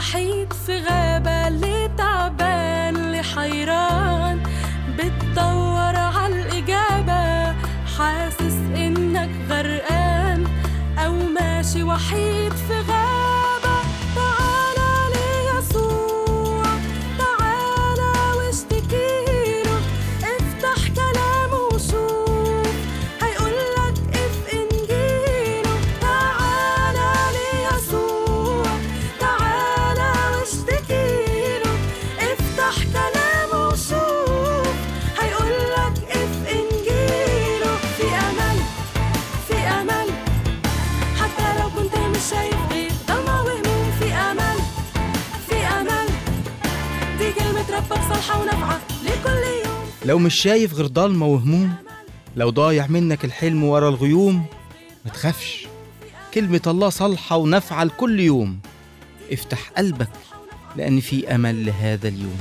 وحيد في غابة اللي تعبان اللي حيران بتدور عالإجابة حاسس إنك غرقان أو ماشي وحيد في غابة تعالى ليسوع تعالى واشتكيله افتح كلامه وشوف هيقولك اف انجيله تعالى ليسوع تعالى واشتكيله افتح كلامه وشوف هيقولك اف انجيله في امل في امل حتى لو كنت مش شايف غير ضلمة وهموم في امل في امل دي كلمة ربك صالحة ونافعة لكل يوم لو مش شايف غير ضلمة وهموم لو ضايع منك الحلم ورا الغيوم ما تخافش كلمة الله صالحة ونافعة لكل يوم افتح قلبك لأن في أمل لهذا اليوم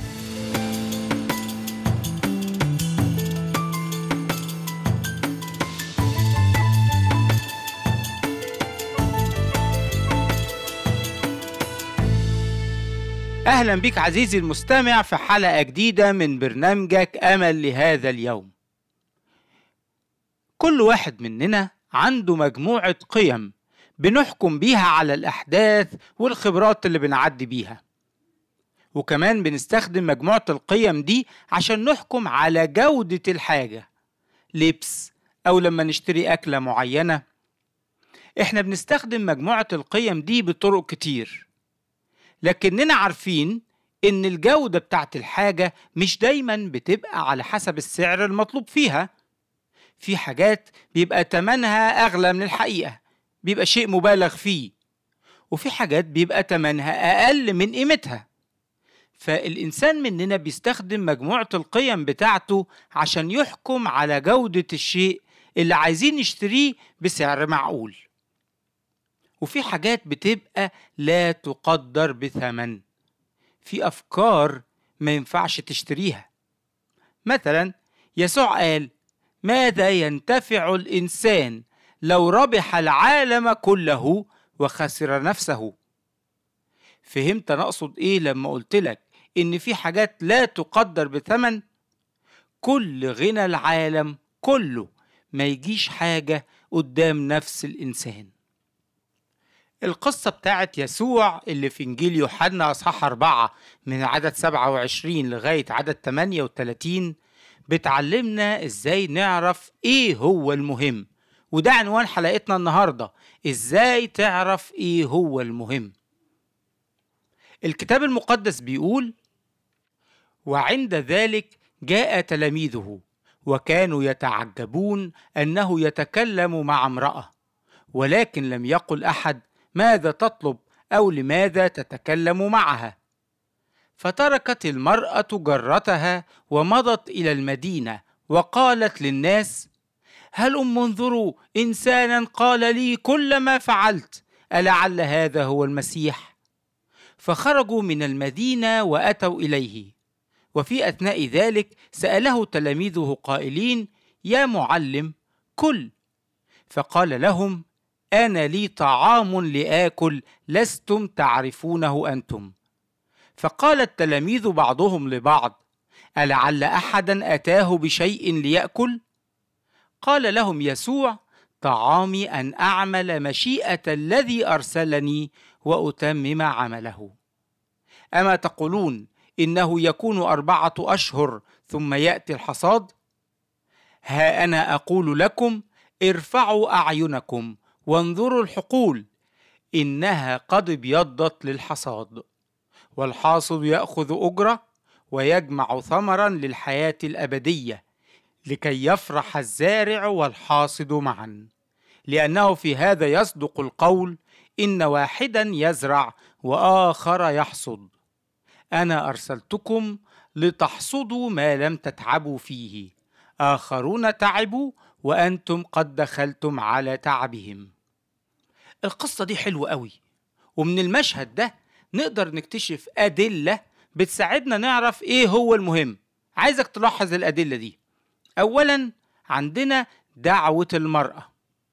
أهلا بك عزيزي المستمع في حلقة جديدة من برنامجك أمل لهذا اليوم كل واحد مننا عنده مجموعة قيم بنحكم بيها على الأحداث والخبرات اللي بنعدي بيها وكمان بنستخدم مجموعة القيم دي عشان نحكم على جودة الحاجة لبس أو لما نشتري أكلة معينة إحنا بنستخدم مجموعة القيم دي بطرق كتير لكننا عارفين إن الجودة بتاعت الحاجة مش دايما بتبقى على حسب السعر المطلوب فيها في حاجات بيبقى تمنها أغلى من الحقيقة بيبقى شيء مبالغ فيه وفي حاجات بيبقى تمنها أقل من قيمتها فالإنسان مننا بيستخدم مجموعة القيم بتاعته عشان يحكم على جودة الشيء اللي عايزين نشتريه بسعر معقول وفي حاجات بتبقى لا تقدر بثمن في أفكار ما ينفعش تشتريها مثلا يسوع قال ماذا ينتفع الإنسان لو ربح العالم كله وخسر نفسه فهمت أنا أقصد إيه لما قلت لك إن في حاجات لا تقدر بثمن كل غنى العالم كله ما يجيش حاجة قدام نفس الإنسان القصة بتاعت يسوع اللي في إنجيل يوحنا أصحاح أربعة من عدد 27 لغاية عدد 38 بتعلمنا إزاي نعرف إيه هو المهم وده عنوان حلقتنا النهاردة إزاي تعرف إيه هو المهم الكتاب المقدس بيقول وعند ذلك جاء تلاميذه وكانوا يتعجبون أنه يتكلم مع امرأة ولكن لم يقل أحد ماذا تطلب او لماذا تتكلم معها فتركت المراه جرتها ومضت الى المدينه وقالت للناس هلم انظروا انسانا قال لي كل ما فعلت ألعل هذا هو المسيح فخرجوا من المدينه واتوا اليه وفي اثناء ذلك ساله تلاميذه قائلين يا معلم كل فقال لهم انا لي طعام لاكل لستم تعرفونه انتم فقال التلاميذ بعضهم لبعض ألعل أحدا أتاه بشيء ليأكل؟ قال لهم يسوع: طعامي أن أعمل مشيئة الذي أرسلني وأتمم عمله. أما تقولون إنه يكون أربعة أشهر ثم يأتي الحصاد؟ ها أنا أقول لكم: ارفعوا أعينكم وانظروا الحقول إنها قد ابيضت للحصاد. والحاصد يأخذ أجرة ويجمع ثمرا للحياة الأبدية لكي يفرح الزارع والحاصد معا لأنه في هذا يصدق القول إن واحدا يزرع وآخر يحصد أنا أرسلتكم لتحصدوا ما لم تتعبوا فيه آخرون تعبوا وأنتم قد دخلتم على تعبهم القصة دي حلوة قوي ومن المشهد ده نقدر نكتشف أدلة بتساعدنا نعرف إيه هو المهم عايزك تلاحظ الأدلة دي أولا عندنا دعوة المرأة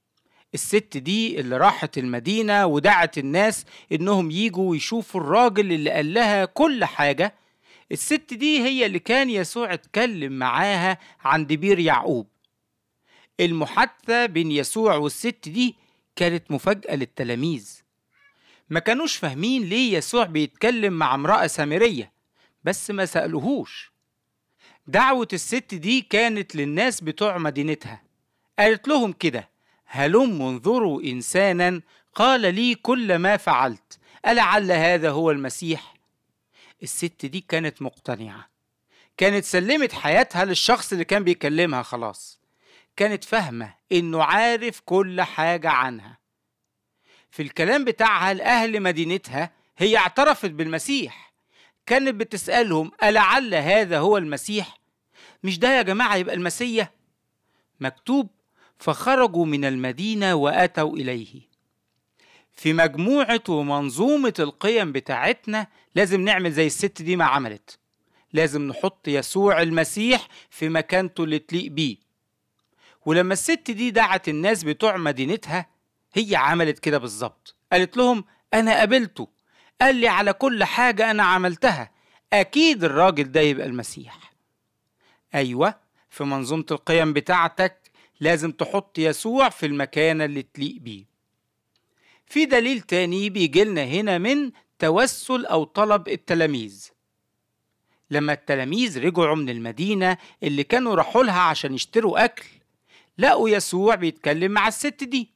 الست دي اللي راحت المدينة ودعت الناس إنهم يجوا ويشوفوا الراجل اللي قال لها كل حاجة الست دي هي اللي كان يسوع اتكلم معاها عن دبير يعقوب المحادثة بين يسوع والست دي كانت مفاجأة للتلاميذ ما كانوش فاهمين ليه يسوع بيتكلم مع امرأة سامرية بس ما سألوهوش دعوة الست دي كانت للناس بتوع مدينتها قالت لهم كده هلم انظروا إنسانا قال لي كل ما فعلت ألعل هذا هو المسيح الست دي كانت مقتنعة كانت سلمت حياتها للشخص اللي كان بيكلمها خلاص كانت فاهمة إنه عارف كل حاجة عنها في الكلام بتاعها لأهل مدينتها هي اعترفت بالمسيح كانت بتسألهم ألعل هذا هو المسيح مش ده يا جماعة يبقى المسيح مكتوب فخرجوا من المدينة وأتوا إليه في مجموعة ومنظومة القيم بتاعتنا لازم نعمل زي الست دي ما عملت لازم نحط يسوع المسيح في مكانته اللي تليق بيه ولما الست دي دعت الناس بتوع مدينتها هي عملت كده بالظبط قالت لهم أنا قابلته قال لي على كل حاجة أنا عملتها أكيد الراجل ده يبقى المسيح أيوة في منظومة القيم بتاعتك لازم تحط يسوع في المكانة اللي تليق بيه في دليل تاني بيجيلنا هنا من توسل أو طلب التلاميذ لما التلاميذ رجعوا من المدينة اللي كانوا راحوا لها عشان يشتروا أكل لقوا يسوع بيتكلم مع الست دي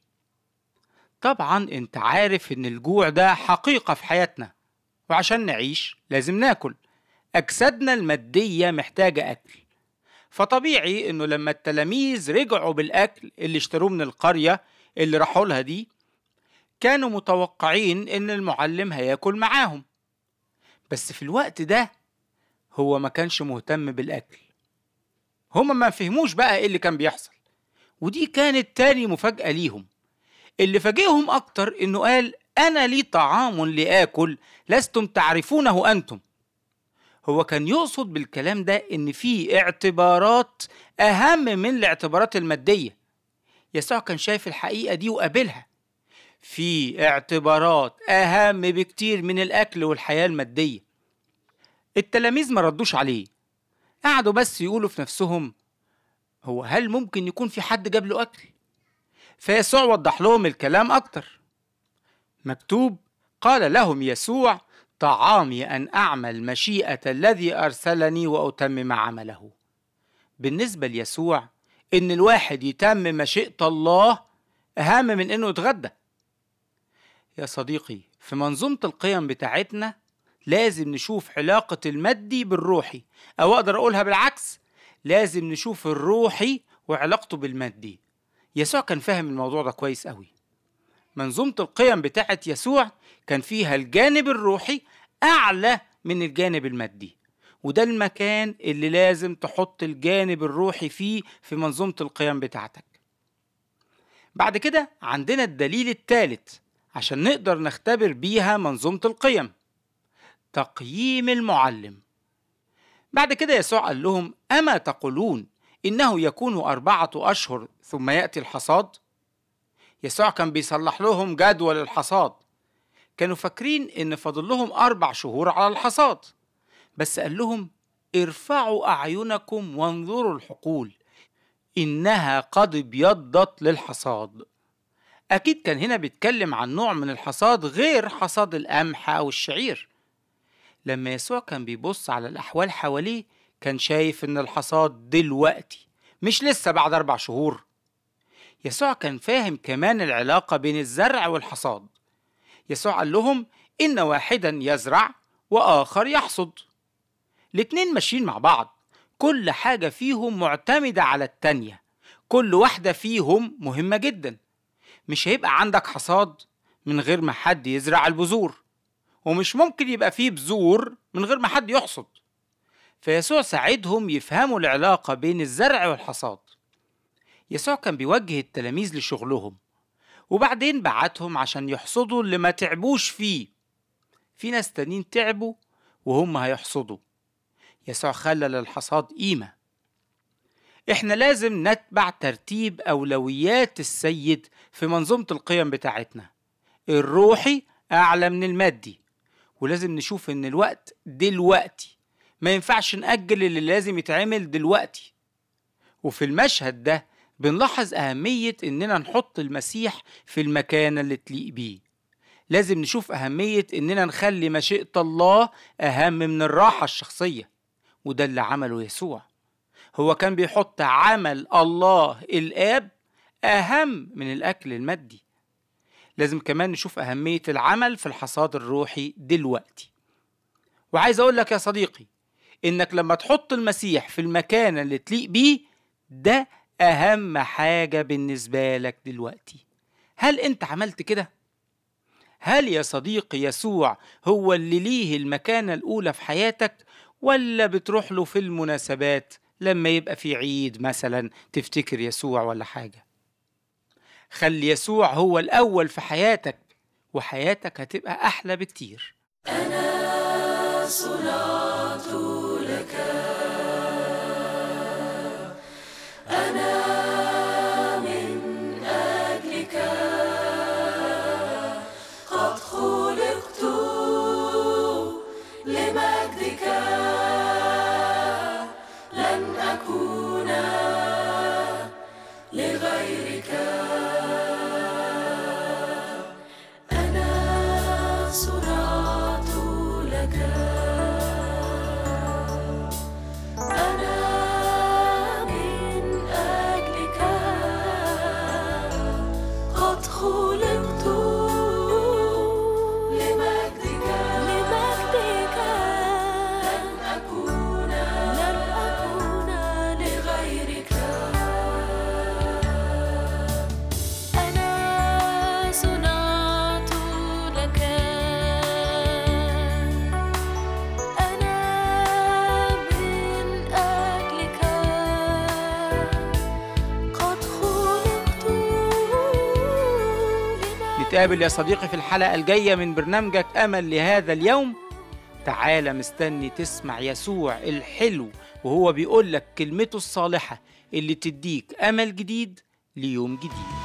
طبعا انت عارف ان الجوع ده حقيقة في حياتنا وعشان نعيش لازم ناكل أجسادنا المادية محتاجة أكل فطبيعي انه لما التلاميذ رجعوا بالأكل اللي اشتروه من القرية اللي راحوا لها دي كانوا متوقعين ان المعلم هياكل معاهم بس في الوقت ده هو ما كانش مهتم بالأكل هما ما فهموش بقى ايه اللي كان بيحصل ودي كانت تاني مفاجأة ليهم اللي فاجئهم أكتر إنه قال أنا لي طعام لآكل لستم تعرفونه أنتم هو كان يقصد بالكلام ده إن في اعتبارات أهم من الاعتبارات المادية يسوع كان شايف الحقيقة دي وقابلها في اعتبارات أهم بكتير من الأكل والحياة المادية التلاميذ ما ردوش عليه قعدوا بس يقولوا في نفسهم هو هل ممكن يكون في حد جاب له أكل؟ فيسوع وضح لهم الكلام أكتر مكتوب قال لهم يسوع طعامي أن أعمل مشيئة الذي أرسلني وأتمم عمله بالنسبة ليسوع إن الواحد يتم مشيئة الله أهم من إنه يتغدى يا صديقي في منظومة القيم بتاعتنا لازم نشوف علاقة المادي بالروحي أو أقدر أقولها بالعكس لازم نشوف الروحي وعلاقته بالمادي يسوع كان فاهم الموضوع ده كويس قوي منظومة القيم بتاعت يسوع كان فيها الجانب الروحي أعلى من الجانب المادي وده المكان اللي لازم تحط الجانب الروحي فيه في منظومة القيم بتاعتك بعد كده عندنا الدليل الثالث عشان نقدر نختبر بيها منظومة القيم تقييم المعلم بعد كده يسوع قال لهم أما تقولون إنه يكون أربعة أشهر ثم يأتي الحصاد؟ يسوع كان بيصلح لهم جدول الحصاد كانوا فاكرين إن فاضل لهم أربع شهور على الحصاد بس قال لهم ارفعوا أعينكم وانظروا الحقول إنها قد ابيضت للحصاد أكيد كان هنا بيتكلم عن نوع من الحصاد غير حصاد القمح أو الشعير لما يسوع كان بيبص على الأحوال حواليه كان شايف إن الحصاد دلوقتي مش لسه بعد أربع شهور يسوع كان فاهم كمان العلاقة بين الزرع والحصاد يسوع قال لهم إن واحدا يزرع وآخر يحصد الاتنين ماشيين مع بعض كل حاجة فيهم معتمدة على التانية كل واحدة فيهم مهمة جدا مش هيبقى عندك حصاد من غير ما حد يزرع البذور ومش ممكن يبقى فيه بذور من غير ما حد يحصد فيسوع ساعدهم يفهموا العلاقة بين الزرع والحصاد يسوع كان بيوجه التلاميذ لشغلهم وبعدين بعتهم عشان يحصدوا اللي ما تعبوش فيه في ناس تانيين تعبوا وهم هيحصدوا يسوع خلى للحصاد قيمة احنا لازم نتبع ترتيب أولويات السيد في منظومة القيم بتاعتنا الروحي أعلى من المادي ولازم نشوف إن الوقت دلوقتي ما ينفعش نأجل اللي لازم يتعمل دلوقتي وفي المشهد ده بنلاحظ أهمية إننا نحط المسيح في المكان اللي تليق بيه لازم نشوف أهمية إننا نخلي مشيئة الله أهم من الراحة الشخصية وده اللي عمله يسوع هو كان بيحط عمل الله الآب أهم من الأكل المادي لازم كمان نشوف أهمية العمل في الحصاد الروحي دلوقتي وعايز أقول لك يا صديقي إنك لما تحط المسيح في المكان اللي تليق بيه ده أهم حاجة بالنسبة لك دلوقتي هل أنت عملت كده؟ هل يا صديقي يسوع هو اللي ليه المكانة الأولى في حياتك ولا بتروح له في المناسبات لما يبقى في عيد مثلا تفتكر يسوع ولا حاجة خلي يسوع هو الأول في حياتك وحياتك هتبقى أحلى بكتير أنا صنعت لك أنا من أجلك قد خلقت لمجدك لن أكون لغيرك أنا صنعت لك أنا من أجلك قد خلقت لمجدك لمجدك لن أكون لن أكون لغيرك أنا صنعت لك أنا من أجلك قد خلقت نتقابل يا صديقي في الحلقة الجاية من برنامجك أمل لهذا اليوم تعالى مستني تسمع يسوع الحلو وهو بيقول لك كلمته الصالحة اللي تديك أمل جديد ليوم جديد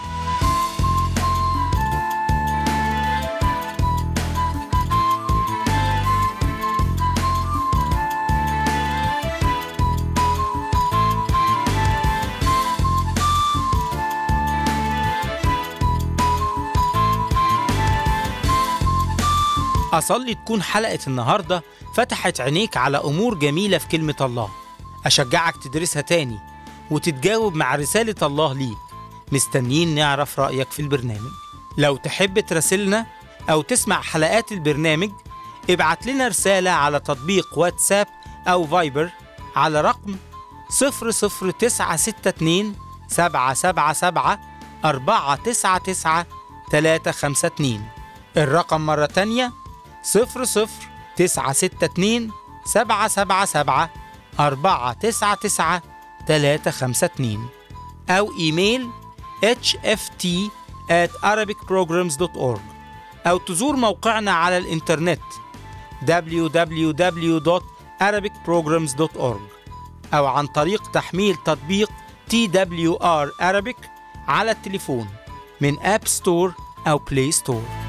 أصلي تكون حلقة النهاردة فتحت عينيك على أمور جميلة في كلمة الله أشجعك تدرسها تاني وتتجاوب مع رسالة الله ليك مستنيين نعرف رأيك في البرنامج لو تحب تراسلنا أو تسمع حلقات البرنامج ابعت لنا رسالة على تطبيق واتساب أو فايبر على رقم 00962 777 499 352 الرقم مرة تانية صفر صفر تسعة ستة اتنين سبعة سبعة سبعة أربعة تسعة تسعة تلاتة خمسة اتنين أو إيميل hft at arabicprograms.org أو تزور موقعنا على الإنترنت www.arabicprograms.org أو عن طريق تحميل تطبيق TWR Arabic على التليفون من أب ستور أو بلاي ستور